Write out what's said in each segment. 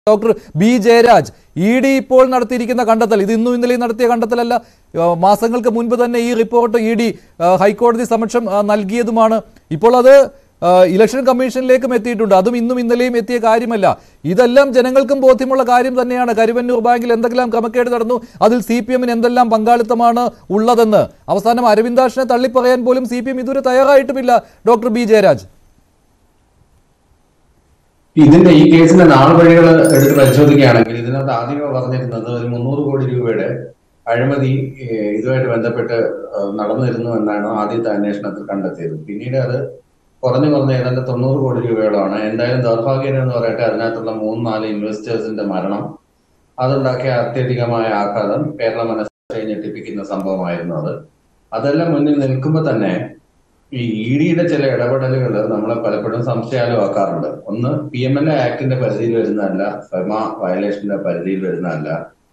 Doctor B Jayaraj E D ഇപ്പോൾ നടത്തിയിരിക്കുന്ന കണ്ടെത്തൽ ഇത് ഇന്നും ഇന്നലെയും നടത്തിയ കണ്ടെത്തലല്ല ആ, മാസങ്ങൾക്ക് മുൻപ് തന്നെ ഈ റിപ്പോർട്ട് ഇ ഡി ഹൈക്കോടതി സമക്ഷം ആ, നൽകിയതുമാണ് ഇപ്പോൾ അത് ആ, ഇലക്ഷൻ കമ്മീഷനിലേക്കും എത്തിയിട്ടുണ്ട് അതും ഇന്നും ഇന്നലെയും എത്തിയ കാര്യമല്ല ഇതെല്ലാം ജനങ്ങൾക്കും ബോധ്യമുള്ള കാര്യം തന്നെയാണ് കരുവന്നൂർ ബാങ്കിൽ എന്തെല്ലാം ക്രമക്കേട് നടന്നു അതിൽ സി പി എമ്മിന് എന്തെല്ലാം പങ്കാളിത്തമാണ് ഉള്ളതെന്ന് അവസാനം അരവിന്ദാഷിനെ തള്ളിപ്പറയാൻ പോലും സി പി എം ഇതുവരെ തയ്യാറായിട്ടുമില്ല ഡോക്ടർ ബി ജയരാജ് ഇതിന്റെ ഈ കേസിന്റെ നാൾ വഴികൾ എടുത്ത് പരിശോധിക്കുകയാണെങ്കിൽ ഇതിനകത്ത് ആദ്യമേ പറഞ്ഞിരുന്നത് ഒരു മുന്നൂറ് കോടി രൂപയുടെ അഴിമതി ഏഹ്, ഇതുമായിട്ട് ബന്ധപ്പെട്ട് ഏഹ്, നടന്നിരുന്നു എന്നാണ് ആദ്യത്തെ അന്വേഷണത്തിൽ കണ്ടെത്തിയത് പിന്നീട് അത് കുറഞ്ഞു കുറഞ്ഞ് ഏതാണ്ട് തൊണ്ണൂറ് കോടി രൂപയോളമാണ് എന്തായാലും ദൗർഭാഗ്യം എന്ന് പറയട്ടെ അതിനകത്തുള്ള മൂന്ന് നാല് ഇൻവെസ്റ്റേഴ്സിന്റെ മരണം അതുണ്ടാക്കിയ അത്യധികമായ ആഘാതം കേരള മനസ്സിനെ ഞെട്ടിപ്പിക്കുന്ന സംഭവമായിരുന്നു അത് അതെല്ലാം മുന്നിൽ നിൽക്കുമ്പോൾ തന്നെ ഈ ഇ ഡിയുടെ ചില ഇടപെടലുകൾ നമ്മളെ പലപ്പോഴും സംശയാലുമാക്കാറുണ്ട് ഒന്ന് പി എം എൽ എ ആക്ടിന്റെ പരിധിയിൽ വരുന്നതല്ല ഫെമ വയലേഷന്റെ പരിധിയിൽ വരുന്നതല്ല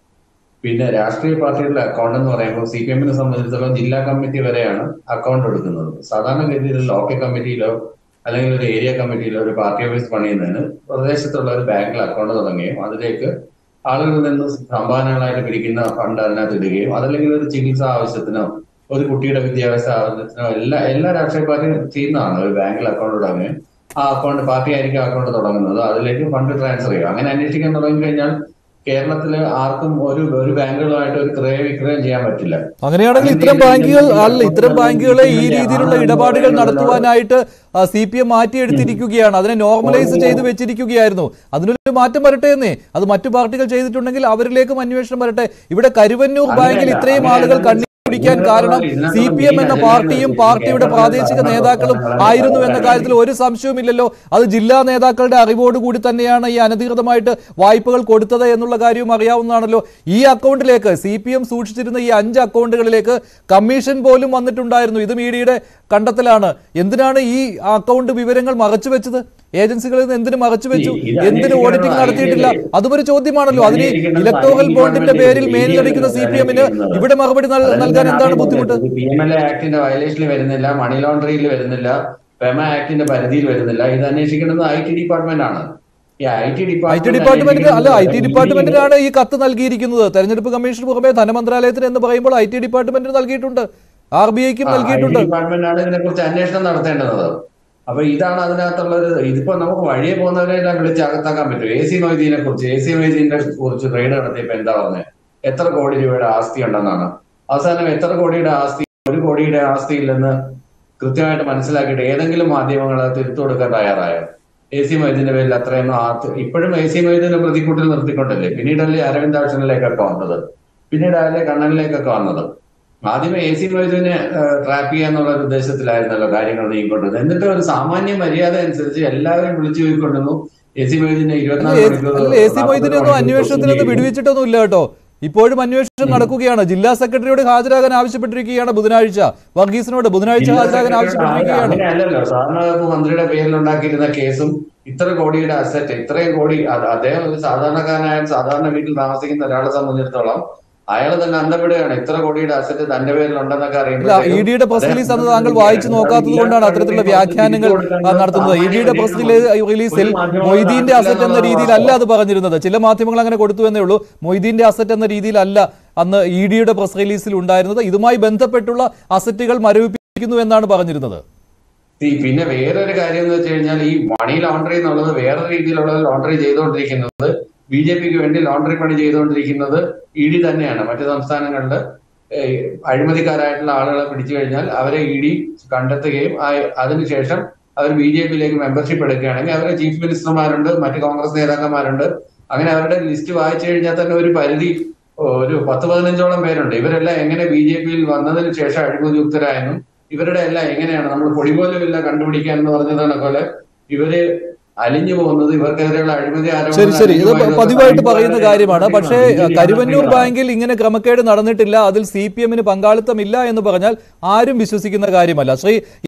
പിന്നെ രാഷ്ട്രീയ പാർട്ടികളുടെ അക്കൗണ്ട് എന്ന് പറയുമ്പോൾ സി പി എമ്മിനെ സംബന്ധിച്ചിടത്തോളം ജില്ലാ കമ്മിറ്റി വരെയാണ് അക്കൗണ്ട് എടുക്കുന്നത് സാധാരണഗതിയിൽ ലോക്കൽ കമ്മിറ്റിയിലോ അല്ലെങ്കിൽ ഒരു ഏരിയ കമ്മിറ്റിയിലോ ഒരു പാർട്ടി ഓഫീസ് പണിയുന്നതിന് പ്രദേശത്തുള്ള ഒരു ബാങ്കിൽ അക്കൗണ്ട് തുടങ്ങുകയും അതിലേക്ക് ആളുകളിൽ നിന്ന് സംഭാവനകളായിട്ട് പിരിക്കുന്ന ഫണ്ട് അതിനകത്ത് ഇടുകയും അതല്ലെങ്കിൽ ഒരു ചികിത്സാ ആവശ്യത്തിനോ ഒരു കുട്ടിയുടെ വിദ്യാഭ്യാസ ആവശ്യത്തിനോ എല്ലാ എല്ലാ രാഷ്ട്രീയ പാർട്ടിയും ചെയ്യുന്നതാണ് ഒരു ബാങ്കിൽ അക്കൗണ്ട് തുടങ്ങുകയും ആ അക്കൗണ്ട് പാർട്ടി ആയിരിക്കും അക്കൗണ്ട് തുടങ്ങുന്നത് അതിലേക്ക് ഫണ്ട് ട്രാൻസ്ഫർ ചെയ്യും അങ്ങനെ അന്വേഷിക്കാൻ തുടങ്ങി കഴിഞ്ഞാൽ കേരളത്തില് ആർക്കും ഒരു ഒരു ബാങ്കുകളുമായിട്ട് ഒരു ക്രയ വിക്രയം ചെയ്യാൻ പറ്റില്ല അങ്ങനെയാണെങ്കിൽ ഇത്തരം ബാങ്കുകൾ അല്ല ഇത്തരം ബാങ്കുകളെ ഈ രീതിയിലുള്ള ഇടപാടുകൾ നടത്തുവാനായിട്ട് സി പി എം മാറ്റിയെടുത്തിരിക്കുകയാണ് അതിനെ നോർമലൈസ് ചെയ്ത് വെച്ചിരിക്കുകയായിരുന്നു അതിനൊരു മാറ്റം വരട്ടെ എന്നേ അത് മറ്റു പാർട്ടികൾ ചെയ്തിട്ടുണ്ടെങ്കിൽ അവരിലേക്കും അന്വേഷണം വരട്ടെ ഇവിടെ കരുവന്നൂർ ബാങ്കിൽ ഇത്രയും ആളുകൾ കണ്ണി പിടിക്കാൻ കാരണം സി പി എം എന്ന പാർട്ടിയും പാർട്ടിയുടെ പ്രാദേശിക നേതാക്കളും ആയിരുന്നു എന്ന കാര്യത്തിൽ ഒരു സംശയവുമില്ലല്ലോ അത് ജില്ലാ നേതാക്കളുടെ അറിവോടുകൂടി തന്നെയാണ് ഈ അനധികൃതമായിട്ട് വായ്പകൾ കൊടുത്തത് എന്നുള്ള കാര്യവും അറിയാവുന്നതാണല്ലോ ഈ അക്കൗണ്ടിലേക്ക് സി പി എം സൂക്ഷിച്ചിരുന്ന ഈ അഞ്ച് അക്കൗണ്ടുകളിലേക്ക് കമ്മീഷൻ പോലും വന്നിട്ടുണ്ടായിരുന്നു ഇത് മീഡിയയുടെ കണ്ടെത്തലാണ് എന്തിനാണ് ഈ അക്കൗണ്ട് വിവരങ്ങൾ മറച്ചു വെച്ചത് ഏജൻസികളിൽ നിന്ന് എന്തിനു മറച്ചു വെച്ചു ഇത് എന്തിന് ഓഡിറ്റിംഗ് അന്വേഷിക്കണം. നടത്തിയിട്ടില്ല അതും ഒരു ചോദ്യമാണല്ലോ അതിന് അന്വേഷിക്കണം. ഇലക്ടോറൽ ഈ ബോണ്ടിന്റെ ഗവൺമെന്റ് പേരിൽ ഈ മേലിലടിക്കുന്ന സി പി എമ്മിന് ഗവൺമെന്റ് ഇവിടെ മറുപടി നൽ- നൽകാൻ എന്താണ് ബുദ്ധിമുട്ട് പി എം എൽ എ ആക്ടിന്റെ വയലേഷനിൽ വരുന്നില്ല മണി ലോണ്ടറിയിൽ വരുന്നില്ല ഫെമ ആക്ടിന്റെ പരിധിയിൽ വരുന്നില്ല ഇത് അന്വേഷിക്കുന്നത് ഐ ടി ഡിപ്പാർട്ട്മെന്റ് ആണ് ഈ ഐ ടി ഐ ടി ഡിപ്പാർട്ട്മെന്റിന് അല്ല ഐ ടി ഡിപ്പാർട്ട്മെന്റിനാണ് ഈ കത്ത് നൽകിയിരിക്കുന്നത് തെരഞ്ഞെടുപ്പ് കമ്മീഷന് പുറമെ ധനമന്ത്രാലയത്തിന് എന്ന് പറയുമ്പോൾ ഐ ടി ഡിപ്പാർട്ട്മെന്റിന് നൽകിയിട്ടുണ്ട് ആർ ബി ഐക്കും നൽകിയിട്ടുണ്ട് ഡിപ്പാർട്ട്മെന്റ് ആണ് ഇതിനെ കുറിച്ച് അന്വേഷണം നടത്തേണ്ടത് അപ്പൊ ഇതാണ് അതിനകത്തുള്ള ഒരു ഇതിപ്പോ നമുക്ക് വഴിയെ പോകുന്നവരെ എല്ലാം വിളിച്ച് അകത്താക്കാൻ പറ്റും എ സി മൊയ്തീനെ കുറിച്ച് എ സി മൊയ്തീനെ കുറിച്ച് റെയ്ഡ് നടത്തിയപ്പോ എന്താ പറഞ്ഞത് എത്ര കോടി രൂപയുടെ ആസ്തി ഉണ്ടെന്നാണ് അവസാനം എത്ര കോടിയുടെ ആസ്തി ഒരു കോടിയുടെ ആസ്തി ഇല്ലെന്ന് കൃത്യമായിട്ട് മനസ്സിലാക്കിയിട്ട് ഏതെങ്കിലും മാധ്യമങ്ങൾ അത് തിരുത്തു കൊടുക്കാൻ തയ്യാറായോ എ സി മൊയ്തീന്റെ പേരിൽ അത്രയൊന്നും ആർത്ത് ഇപ്പോഴും എ സി മൊയ്തീനെ പ്രതിക്കൂട്ടിൽ നിർത്തിക്കൊണ്ടല്ലേ പിന്നീടല്ലേ അരവിന്ദ് ആക്ഷനിലേക്കൊക്കെ വന്നത് പിന്നീട് അതിലെ കണ്ണനിലേക്കൊക്കെ വന്നത് ആദ്യമേ എ സി മൊയ്തീനെ ട്രാപ്പ് ചെയ്യാന്നുള്ള ഒരു ഉദ്ദേശത്തിലായിരുന്നല്ലോ കാര്യങ്ങൾ നീങ്ങിക്കൊണ്ടത് എന്നിട്ട് ഒരു സാമാന്യ മര്യാദ അനുസരിച്ച് എല്ലാവരും വിളിച്ചു പോയിക്കൊണ്ടിരുന്നു എ സി മൊയ്തീനെ ഇരുപത്തിനാല് മണിക്കൂർ അല്ല എ സി മൊയ്തീനൊന്നും അന്വേഷണത്തിനൊന്നും വിടുവിച്ചിട്ടൊന്നും ഇല്ല കേട്ടോ ഇപ്പോഴും അന്വേഷണം നടക്കുകയാണ് ജില്ലാ സെക്രട്ടറിയോട് ഹാജരാകാൻ ആവശ്യപ്പെട്ടിരിക്കുകയാണ് ബുധനാഴ്ച വർഗീസിനോട് ബുധനാഴ്ച ഹാജരാകാൻ ആവശ്യപ്പെട്ടിരിക്കുകയാണ് അങ്ങനെയല്ലല്ലോ സാധാരണ വകുപ്പ് മന്ത്രിയുടെ പേരിൽ ഉണ്ടാക്കിയിരുന്ന കേസും ഇത്ര കോടിയുടെ അസറ്റ് ഇത്രയും കോടി അത് അദ്ദേഹം ഒരു സാധാരണക്കാരനായ സാധാരണ വീട്ടിൽ താമസിക്കുന്ന ഒരാളെ സംബന്ധിച്ചിടത്തോളം അയാൾ തന്നെ അന്തപ്പെടുകയാണ് ഇത്ര കോടിയുടെ അസറ്റ് തന്റെ പേരിൽ ഉണ്ടെന്നൊക്കെ അല്ല അറിയുമ്പോൾ ഇ ഡിയുടെ പ്രസ് റിലീസ് അന്ന് താങ്കൾ വായിച്ചു നോക്കാത്തത് കൊണ്ടാണ് അത്തരത്തിലുള്ള വ്യാഖ്യാനങ്ങൾ ആ, നടത്തുന്നത് ഇ ഡിയുടെ പ്രസ് റിലീ- റിലീസിൽ മൊയ്തീന്റെ അസറ്റ് എന്ന രീതിയിലല്ല അത് പറഞ്ഞിരുന്നത് ചില മാധ്യമങ്ങൾ അങ്ങനെ കൊടുത്തു എന്നേ ഉള്ളൂ മൊയ്തീന്റെ അസറ്റ് എന്ന രീതിയിലല്ല അന്ന് ഇ ഡിയുടെ പ്രസ് റിലീസിൽ ഉണ്ടായിരുന്നത് ഇതുമായി ബന്ധപ്പെട്ടുള്ള അസറ്റുകൾ മരവിപ്പിക്കുന്നു എന്നാണ് പറഞ്ഞിരുന്നത് ഈ പിന്നെ വേറൊരു കാര്യം എന്ന് വെച്ച് കഴിഞ്ഞാൽ ഈ മണി ലോണ്ടറി എന്നുള്ളത് വേറെ രീതിയിലുള്ള ലോണ്ടറി ചെയ്തുകൊണ്ടിരിക്കുന്നത് ബി ജെ പിക്ക് വേണ്ടി ലോണ്ടറി പണി ചെയ്തുകൊണ്ടിരിക്കുന്നത് ഇ ഡി തന്നെയാണ് മറ്റു സംസ്ഥാനങ്ങളിൽ ഏഹ്, അഴിമതിക്കാരായിട്ടുള്ള ആളുകളെ പിടിച്ചു കഴിഞ്ഞാൽ അവരെ ഇ ഡി കണ്ടെത്തുകയും ആ- അതിനുശേഷം അവർ ബി ജെ പിയിലേക്ക് മെമ്പർഷിപ്പ് എടുക്കുകയാണെങ്കിൽ അവരെ ചീഫ് മിനിസ്റ്റർമാരുണ്ട് മറ്റ് കോൺഗ്രസ് നേതാക്കന്മാരുണ്ട് അങ്ങനെ അവരുടെ ലിസ്റ്റ് വായിച്ചു കഴിഞ്ഞാൽ തന്നെ ഒരു പരിധി ഒരു പത്ത് പതിനഞ്ചോളം പേരുണ്ട് ഇവരെല്ലാം എങ്ങനെ ബി ജെ പിയിൽ വന്നതിന് ശേഷം അഴിമതിയുക്തരായെന്നും ഇവരുടെ എല്ലാം എങ്ങനെയാണ് നമ്മൾ പൊടി പോലും ഇല്ല കണ്ടുപിടിക്കാൻ എന്ന് പറഞ്ഞതാണ് പോലെ ഇവര് അലിഞ്ഞു പോകുന്നത് ഇവർക്കെതിരെയുള്ള അഴിമതി ശരി ശരി ഇത് ആരോപണം പതിവായിട്ട് പറയുന്ന കാര്യമാണ് പക്ഷേ കരുവന്നൂർ ബാങ്കിൽ ഇങ്ങനെ ക്രമക്കേട് നടന്നിട്ടില്ല അതിൽ സി പി എമ്മിന് പങ്കാളിത്തമില്ല എന്ന് പറഞ്ഞാൽ ആരും വിശ്വസിക്കുന്ന കാര്യമല്ല ശ്രീ